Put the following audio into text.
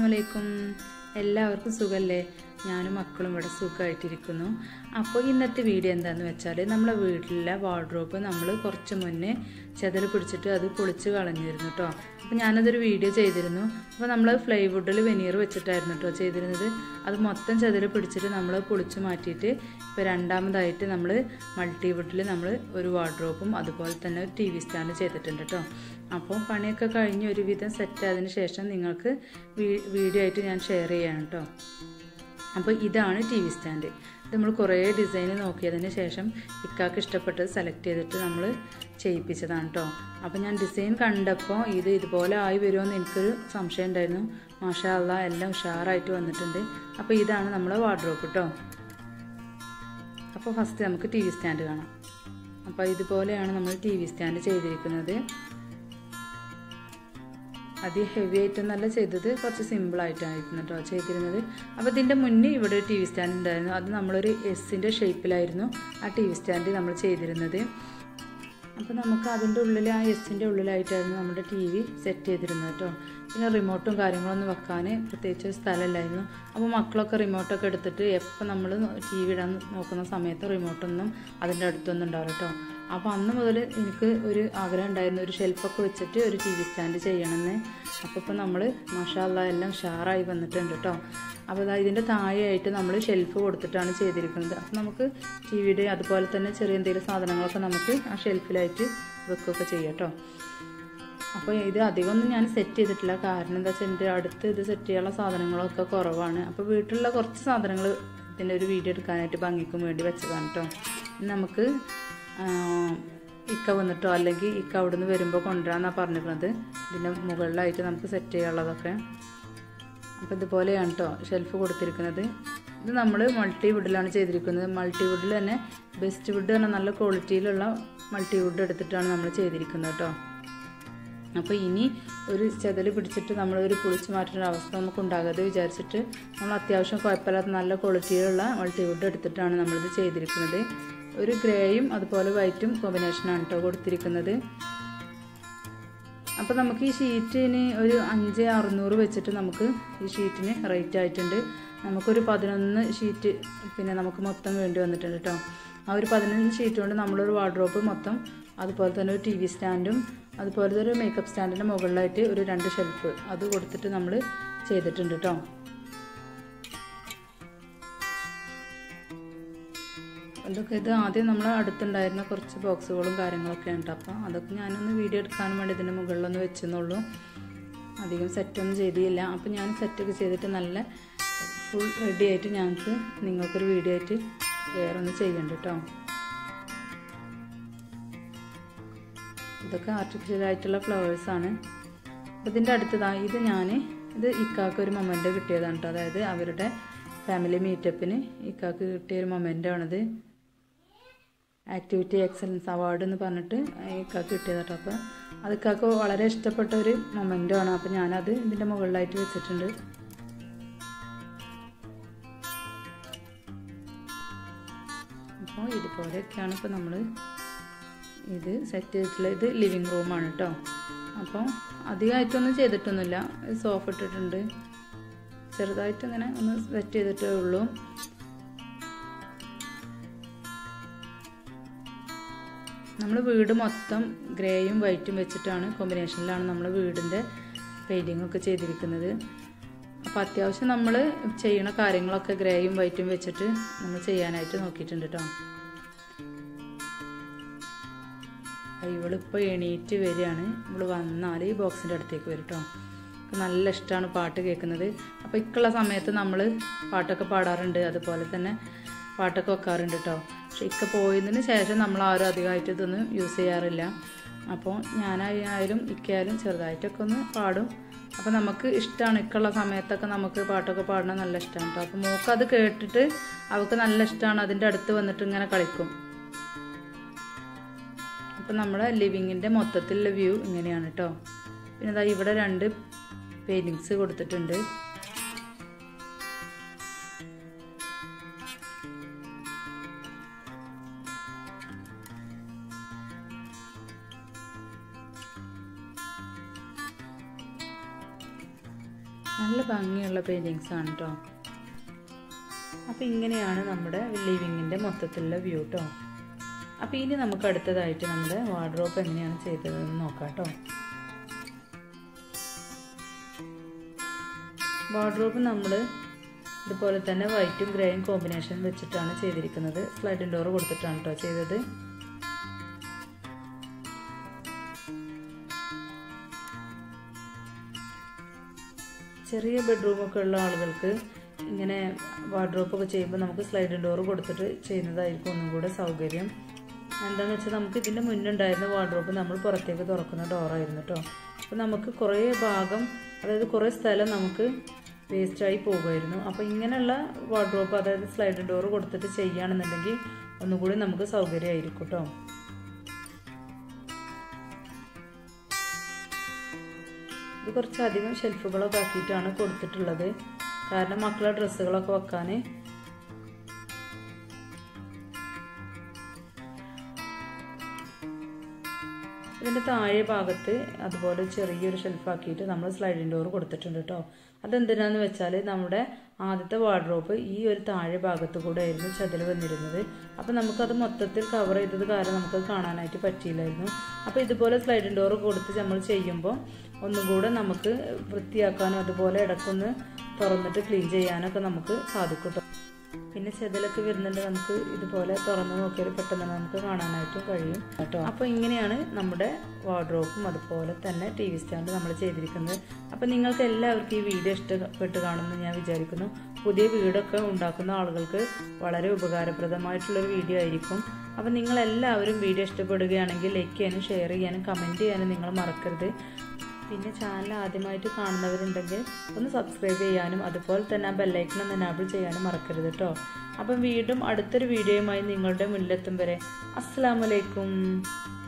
അലൈക്കും എല്ലാവർക്കും സുഖമല്ലേ ഞാനും മക്കളും ഇവിടെ സുഖമായിട്ടിരിക്കുന്നു അപ്പോൾ ഇന്നത്തെ വീഡിയോ എന്താണെന്ന് വെച്ചാൽ നമ്മളെ വീട്ടിലെ വാർഡ്രോബ് നമ്മൾ കുറച്ച് മുന്നേ ചെതൽ പിടിച്ചിട്ട് അത് പൊളിച്ച് കളഞ്ഞിരുന്നു കേട്ടോ അപ്പോൾ ഞാനതൊരു വീഡിയോ ചെയ്തിരുന്നു അപ്പോൾ നമ്മൾ ഫ്ലൈവുഡിൽ വെനീർ വെച്ചിട്ടായിരുന്നു കേട്ടോ ചെയ്തിരുന്നത് അത് മൊത്തം ചെതൽ പിടിച്ചിട്ട് നമ്മൾ പൊളിച്ച് മാറ്റിയിട്ട് ഇപ്പോൾ രണ്ടാമതായിട്ട് നമ്മൾ മൾട്ടിവുഡിൽ നമ്മൾ ഒരു വാർഡ്രോബും അതുപോലെ തന്നെ ഒരു ടി വി സ്റ്റാൻഡ് ചെയ്തിട്ടുണ്ട് കേട്ടോ അപ്പോൾ പണിയൊക്കെ കഴിഞ്ഞ് ഒരുവിധം സെറ്റ് ആയതിനു ശേഷം നിങ്ങൾക്ക് വീഡിയോ ആയിട്ട് ഞാൻ ഷെയർ ചെയ്യാം കേട്ടോ അപ്പോൾ ഇതാണ് ടി വി സ്റ്റാൻഡ് ഇത് നമ്മൾ കുറേ ഡിസൈൻ നോക്കിയതിന് ശേഷം ഇക്കാക്ക് ഇഷ്ടപ്പെട്ടത് സെലക്ട് ചെയ്തിട്ട് നമ്മൾ ചെയ്യിപ്പിച്ചതാണ് കേട്ടോ അപ്പോൾ ഞാൻ ഡിസൈൻ കണ്ടപ്പോൾ ഇത് ഇതുപോലെ ആയി വരുമോയെന്ന് എനിക്കൊരു സംശയം ഉണ്ടായിരുന്നു മാഷാ അല്ല എല്ലാം ഉഷാറായിട്ട് വന്നിട്ടുണ്ട് അപ്പോൾ ഇതാണ് നമ്മളെ വാർഡ്രോബ് കേട്ടോ അപ്പോൾ ഫസ്റ്റ് നമുക്ക് ടി വി സ്റ്റാൻഡ് കാണാം അപ്പോൾ ഇതുപോലെയാണ് നമ്മൾ ടി വി സ്റ്റാൻഡ് ചെയ്തിരിക്കുന്നത് അത് ഹെവി ആയിട്ടൊന്നല്ല ചെയ്തത് കുറച്ച് സിമ്പിളായിട്ടായിരുന്നു കേട്ടോ ചെയ്തിരുന്നത് അപ്പോൾ ഇതിൻ്റെ മുന്നേ ഇവിടെ ഒരു ടി വി സ്റ്റാൻഡ് ഉണ്ടായിരുന്നു അത് നമ്മളൊരു എസ്സിൻ്റെ ഷേപ്പിലായിരുന്നു ആ ടി വി സ്റ്റാൻഡ് നമ്മൾ ചെയ്തിരുന്നത് അപ്പോൾ നമുക്ക് അതിൻ്റെ ഉള്ളിൽ ആ എസ്സിൻ്റെ ഉള്ളിലായിട്ടായിരുന്നു നമ്മുടെ ടി വി സെറ്റ് ചെയ്തിരുന്നത് കേട്ടോ പിന്നെ റിമോട്ടും കാര്യങ്ങളൊന്നും വെക്കാൻ പ്രത്യേകിച്ച് ഒരു സ്ഥലമില്ലായിരുന്നു അപ്പോൾ മക്കളൊക്കെ റിമോട്ടൊക്കെ എടുത്തിട്ട് എപ്പോൾ നമ്മൾ ടി വി ഇടാൻ നോക്കുന്ന സമയത്ത് റിമോട്ടൊന്നും അതിൻ്റെ അടുത്തൊന്നും ഉണ്ടാവില്ല കേട്ടോ അപ്പോൾ അന്ന് മുതൽ എനിക്ക് ഒരു ആഗ്രഹം ഉണ്ടായിരുന്നു ഒരു ഷെൽഫൊക്കെ വെച്ചിട്ട് ഒരു ടി വി സ്റ്റാൻഡ് ചെയ്യണമെന്ന് അപ്പോൾ ഇപ്പോൾ നമ്മൾ മഷാല്ല എല്ലാം ഷാറായി വന്നിട്ടുണ്ട് കേട്ടോ അപ്പോൾ അതാ ഇതിൻ്റെ താഴെയായിട്ട് നമ്മൾ ഷെൽഫ് കൊടുത്തിട്ടാണ് ചെയ്തിരിക്കുന്നത് അപ്പോൾ നമുക്ക് ടി വിയുടെ അതുപോലെ തന്നെ ചെറിയ എന്തെങ്കിലും സാധനങ്ങളൊക്കെ നമുക്ക് ആ ഷെൽഫിലായിട്ട് വെക്കുകയൊക്കെ ചെയ്യാം കേട്ടോ അപ്പോൾ ഇത് അധികമൊന്നും ഞാൻ സെറ്റ് ചെയ്തിട്ടില്ല കാരണം എന്താ വെച്ചാൽ എൻ്റെ അടുത്ത് ഇത് സെറ്റ് ചെയ്യാനുള്ള സാധനങ്ങളൊക്കെ കുറവാണ് അപ്പോൾ വീട്ടിലുള്ള കുറച്ച് സാധനങ്ങൾ ഇതിൻ്റെ ഒരു വീഡിയോ എടുക്കാനായിട്ട് ഭംഗിക്കും വേണ്ടി വെച്ചതാണ് കേട്ടോ നമുക്ക് ഇക്ക വന്നിട്ടോ അല്ലെങ്കിൽ ഇക്ക അവിടെ നിന്ന് വരുമ്പോൾ കൊണ്ടുവരാമെന്നാണ് പറഞ്ഞിരുന്നത് ഇതിൻ്റെ മുകളിലായിട്ട് നമുക്ക് സെറ്റ് ചെയ്യാനുള്ളതൊക്കെ അപ്പോൾ ഇതുപോലെയാണ് കേട്ടോ ഷെൽഫ് കൊടുത്തിരിക്കുന്നത് ഇത് നമ്മൾ മൾട്ടി വുഡിലാണ് ചെയ്തിരിക്കുന്നത് മൾട്ടി വുഡിൽ തന്നെ ബെസ്റ്റ് വുഡ് തന്നെ നല്ല ക്വാളിറ്റിയിലുള്ള മൾട്ടി വുഡ് എടുത്തിട്ടാണ് നമ്മൾ ചെയ്തിരിക്കുന്നത് കേട്ടോ അപ്പോൾ ഇനി ഒരു ചെതൽ പിടിച്ചിട്ട് നമ്മൾ ഒരു കുളിച്ച് മാറ്റുന്ന അവസ്ഥ നമുക്ക് ഉണ്ടാകാതെ വിചാരിച്ചിട്ട് നമ്മൾ അത്യാവശ്യം കുഴപ്പമില്ലാത്ത നല്ല ക്വാളിറ്റിയിലുള്ള മൾട്ടിവുഡ് എടുത്തിട്ടാണ് നമ്മളിത് ചെയ്തിരിക്കുന്നത് ഒരു ഗ്രേയും അതുപോലെ വൈറ്റും കോമ്പിനേഷനാണ് കേട്ടോ കൊടുത്തിരിക്കുന്നത് അപ്പോൾ നമുക്ക് ഈ ഷീറ്റിന് ഒരു അഞ്ച് അറുന്നൂറ് വെച്ചിട്ട് നമുക്ക് ഈ ഷീറ്റിന് റേറ്റ് ആയിട്ടുണ്ട് നമുക്കൊരു പതിനൊന്ന് ഷീറ്റ് പിന്നെ നമുക്ക് മൊത്തം വേണ്ടി വന്നിട്ടുണ്ട് കേട്ടോ ആ ഒരു പതിനൊന്ന് ഷീറ്റ് കൊണ്ട് നമ്മളൊരു വാർഡ്രോബ് മൊത്തം അതുപോലെ തന്നെ ഒരു ടി വി സ്റ്റാൻഡും അതുപോലെ ഒരു മേക്കപ്പ് സ്റ്റാൻഡിൻ്റെ മുകളിലായിട്ട് ഒരു രണ്ട് ഷെൽഫ് അത് കൊടുത്തിട്ട് നമ്മൾ ചെയ്തിട്ടുണ്ട് കേട്ടോ അതൊക്കെ ഇത് ആദ്യം നമ്മൾ അടുത്തുണ്ടായിരുന്ന കുറച്ച് ബോക്സുകളും കാര്യങ്ങളൊക്കെ ഉണ്ട് അപ്പോൾ അതൊക്കെ ഞാനൊന്ന് വീഡിയോ എടുക്കാൻ വേണ്ടി ഇതിൻ്റെ മുകളിലൊന്ന് വെച്ചെന്നുള്ളൂ അധികം സെറ്റൊന്നും ചെയ്തില്ല അപ്പോൾ ഞാൻ സെറ്റൊക്കെ ചെയ്തിട്ട് നല്ല ഫുൾ റെഡി ആയിട്ട് ഞങ്ങൾക്ക് നിങ്ങൾക്കൊരു വീഡിയോ ആയിട്ട് വേറെ ഒന്ന് ചെയ്യണ്ട കേട്ടോ ഇതൊക്കെ ആർട്ടിഫിഷ്യൽ ആയിട്ടുള്ള ഫ്ലവേഴ്സാണ് അപ്പോൾ ഇതിൻ്റെ അടുത്തതാണ് ഇത് ഞാൻ ഇത് ഇക്കാക്ക് ഒരു മൊമെൻ്റ് കിട്ടിയതാണ് കേട്ടോ അതായത് അവരുടെ ഫാമിലി മീറ്റപ്പിന് ഇക്കാക്ക് കിട്ടിയ ഒരു മൊമെൻ്റാണിത് ആക്ടിവിറ്റി എക്സലൻസ് അവാർഡ് എന്ന് പറഞ്ഞിട്ട് ഇക്കാക്ക് കിട്ടിയത് കേട്ടോ അപ്പോൾ അത് ഇക്കാക്ക് വളരെ ഇഷ്ടപ്പെട്ട ഒരു മൊമെൻ്റാണ് അപ്പോൾ ഞാനത് ഇതിൻ്റെ മുകളിലായിട്ട് വെച്ചിട്ടുണ്ട് അപ്പോൾ ഇതുപോലെയൊക്കെയാണ് ഇപ്പോൾ നമ്മൾ ഇത് സെറ്റ് ചെയ്തിട്ടുള്ള ഇത് ലിവിങ് റൂമാണ് കേട്ടോ അപ്പോൾ അധികമായിട്ടൊന്നും ചെയ്തിട്ടൊന്നുമില്ല സോഫ ഇട്ടിട്ടുണ്ട് ചെറുതായിട്ട് ഇങ്ങനെ ഒന്ന് സെറ്റ് ചെയ്തിട്ടേ ഉള്ളൂ നമ്മൾ വീട് മൊത്തം ഗ്രേയും വൈറ്റും വെച്ചിട്ടാണ് കോമ്പിനേഷനിലാണ് നമ്മൾ വീടിൻ്റെ പെയിൻറ്റിംഗ് ഒക്കെ ചെയ്തിരിക്കുന്നത് അപ്പോൾ അത്യാവശ്യം നമ്മൾ ചെയ്യണ കാര്യങ്ങളൊക്കെ ഗ്രേയും വൈറ്റും വെച്ചിട്ട് നമ്മൾ ചെയ്യാനായിട്ട് നോക്കിയിട്ടുണ്ട് കേട്ടോ ഇവളിപ്പോൾ എണീറ്റ് വരികയാണ് ഇവൾ വന്നാൽ ഈ ബോക്സിൻ്റെ അടുത്തേക്ക് വരും കേട്ടോ നല്ല ഇഷ്ടമാണ് പാട്ട് കേൾക്കുന്നത് അപ്പോൾ ഇക്കുള്ള സമയത്ത് നമ്മൾ പാട്ടൊക്കെ പാടാറുണ്ട് അതുപോലെ തന്നെ പാട്ടൊക്കെ വെക്കാറുണ്ട് കേട്ടോ പക്ഷെ ഇക്ക പോയതിന് ശേഷം നമ്മൾ ആരും അധികമായിട്ട് ഇതൊന്നും യൂസ് ചെയ്യാറില്ല അപ്പോൾ ഞാനായാലും ഇക്കയായാലും ചെറുതായിട്ടൊക്കെ ഒന്ന് പാടും അപ്പോൾ നമുക്ക് ഇഷ്ടമാണ് ഇക്കുള്ള സമയത്തൊക്കെ നമുക്ക് പാട്ടൊക്കെ പാടണം നല്ല ഇഷ്ടമാണ് കേട്ടോ അപ്പോൾ മോക്ക് അത് കേട്ടിട്ട് അവൾക്ക് നല്ല ഇഷ്ടമാണ് അതിൻ്റെ അടുത്ത് വന്നിട്ട് ഇങ്ങനെ കളിക്കും അപ്പോൾ നമ്മുടെ ലിവിങ്ങിൻ്റെ മൊത്തത്തിലുള്ള വ്യൂ ഇങ്ങനെയാണ് കേട്ടോ പിന്നെ ഇതാ ഇവിടെ രണ്ട് പെയിൻറ്റിങ്സ് കൊടുത്തിട്ടുണ്ട് നല്ല ഭംഗിയുള്ള പെയിൻറ്റിങ്സ് ആണ് കേട്ടോ അപ്പോൾ ഇങ്ങനെയാണ് നമ്മുടെ ലിവിങ്ങിൻ്റെ മൊത്തത്തിലുള്ള വ്യൂ കേട്ടോ അപ്പോൾ ഇനി നമുക്ക് അടുത്തതായിട്ട് നമ്മുടെ വാർഡ്രോപ്പ് എങ്ങനെയാണ് ചെയ്തതെന്ന് നോക്കാം കേട്ടോ വാർഡ്രോപ്പ് നമ്മൾ ഇതുപോലെ തന്നെ വൈറ്റും ഗ്രേയും കോമ്പിനേഷൻ വെച്ചിട്ടാണ് ചെയ്തിരിക്കുന്നത് സ്ലൈഡിംഗ് ഡോർ കൊടുത്തിട്ടാണ് കേട്ടോ ചെയ്തത് ചെറിയ ബെഡ്റൂമൊക്കെ ഉള്ള ആളുകൾക്ക് ഇങ്ങനെ വാർഡ്രോപ്പ് ഒക്കെ ചെയ്യുമ്പോൾ നമുക്ക് സ്ലൈഡിംഗ് ഡോർ കൊടുത്തിട്ട് ചെയ്യുന്നതായിരിക്കും ഒന്നും കൂടെ സൗകര്യം എന്താണെന്ന് വെച്ചാൽ നമുക്ക് ഇതിൻ്റെ മുന്നുണ്ടായിരുന്ന വാർഡ്രോപ്പ് നമ്മൾ പുറത്തേക്ക് തുറക്കുന്ന ഡോറായിരുന്നു കേട്ടോ അപ്പോൾ നമുക്ക് കുറേ ഭാഗം അതായത് കുറേ സ്ഥലം നമുക്ക് വേസ്റ്റായി പോകുമായിരുന്നു അപ്പോൾ ഇങ്ങനെയുള്ള വാർഡ്രോപ്പ് അതായത് സ്ലൈഡിംഗ് ഡോർ കൊടുത്തിട്ട് ചെയ്യുകയാണെന്നുണ്ടെങ്കിൽ ഒന്നുകൂടി നമുക്ക് സൗകര്യമായിരിക്കും കേട്ടോ ഇത് കുറച്ചധികം ഷെൽഫുകളൊക്കെ ആക്കിയിട്ടാണ് കൊടുത്തിട്ടുള്ളത് കാരണം മക്കളെ ഡ്രസ്സുകളൊക്കെ വെക്കാൻ ഇതിൻ്റെ താഴെ ഭാഗത്ത് അതുപോലെ ചെറിയൊരു ഷെൽഫാക്കിയിട്ട് നമ്മൾ സ്ലൈഡിംഗ് ഡോർ കൊടുത്തിട്ടുണ്ട് കേട്ടോ അതെന്തിനാന്ന് വെച്ചാൽ നമ്മുടെ ആദ്യത്തെ വാർഡ്രോപ്പ് ഈ ഒരു താഴെ ഭാഗത്ത് കൂടെ ആയിരുന്നു ചതിൽ വന്നിരുന്നത് അപ്പോൾ നമുക്കത് മൊത്തത്തിൽ കവർ ചെയ്തത് കാരണം നമുക്കത് കാണാനായിട്ട് പറ്റിയില്ലായിരുന്നു അപ്പോൾ ഇതുപോലെ സ്ലൈഡിംഗ് ഡോർ കൊടുത്ത് നമ്മൾ ചെയ്യുമ്പോൾ ഒന്നും കൂടെ നമുക്ക് വൃത്തിയാക്കാനും അതുപോലെ ഇടക്കൊന്ന് തുറന്നിട്ട് ക്ലീൻ ചെയ്യാനൊക്കെ നമുക്ക് സാധിക്കും കേട്ടോ പിന്നെ ചെതലൊക്കെ വരുന്നുണ്ട് നമുക്ക് ഇതുപോലെ തുറന്നു നോക്കിയാൽ പെട്ടെന്ന് നമുക്ക് കാണാനായിട്ടും കഴിയും കേട്ടോ അപ്പോൾ ഇങ്ങനെയാണ് നമ്മുടെ വാർഡ്രോപ്പും അതുപോലെ തന്നെ ടി വി സ്റ്റാൻഡ് നമ്മൾ ചെയ്തിരിക്കുന്നത് അപ്പോൾ നിങ്ങൾക്ക് എല്ലാവർക്കും ഈ വീഡിയോ ഇഷ്ടപ്പെട്ട് കാണുമെന്ന് ഞാൻ വിചാരിക്കുന്നു പുതിയ വീടൊക്കെ ഉണ്ടാക്കുന്ന ആളുകൾക്ക് വളരെ ഉപകാരപ്രദമായിട്ടുള്ളൊരു വീഡിയോ ആയിരിക്കും അപ്പോൾ നിങ്ങളെല്ലാവരും വീഡിയോ ഇഷ്ടപ്പെടുകയാണെങ്കിൽ ലൈക്ക് ചെയ്യാനും ഷെയർ ചെയ്യാനും കമൻറ്റ് ചെയ്യാനും നിങ്ങൾ മറക്കരുത് പിന്നെ ചാനൽ ആദ്യമായിട്ട് കാണുന്നവരുണ്ടെങ്കിൽ ഒന്ന് സബ്സ്ക്രൈബ് ചെയ്യാനും അതുപോലെ തന്നെ ആ ബെല്ലൈക്കൺ ഒന്ന് എനാബിൾ ചെയ്യാനും മറക്കരുത് കേട്ടോ അപ്പം വീണ്ടും അടുത്തൊരു വീഡിയോയുമായി നിങ്ങളുടെ മുന്നിലെത്തും വരെ അസ്സാമലൈക്കും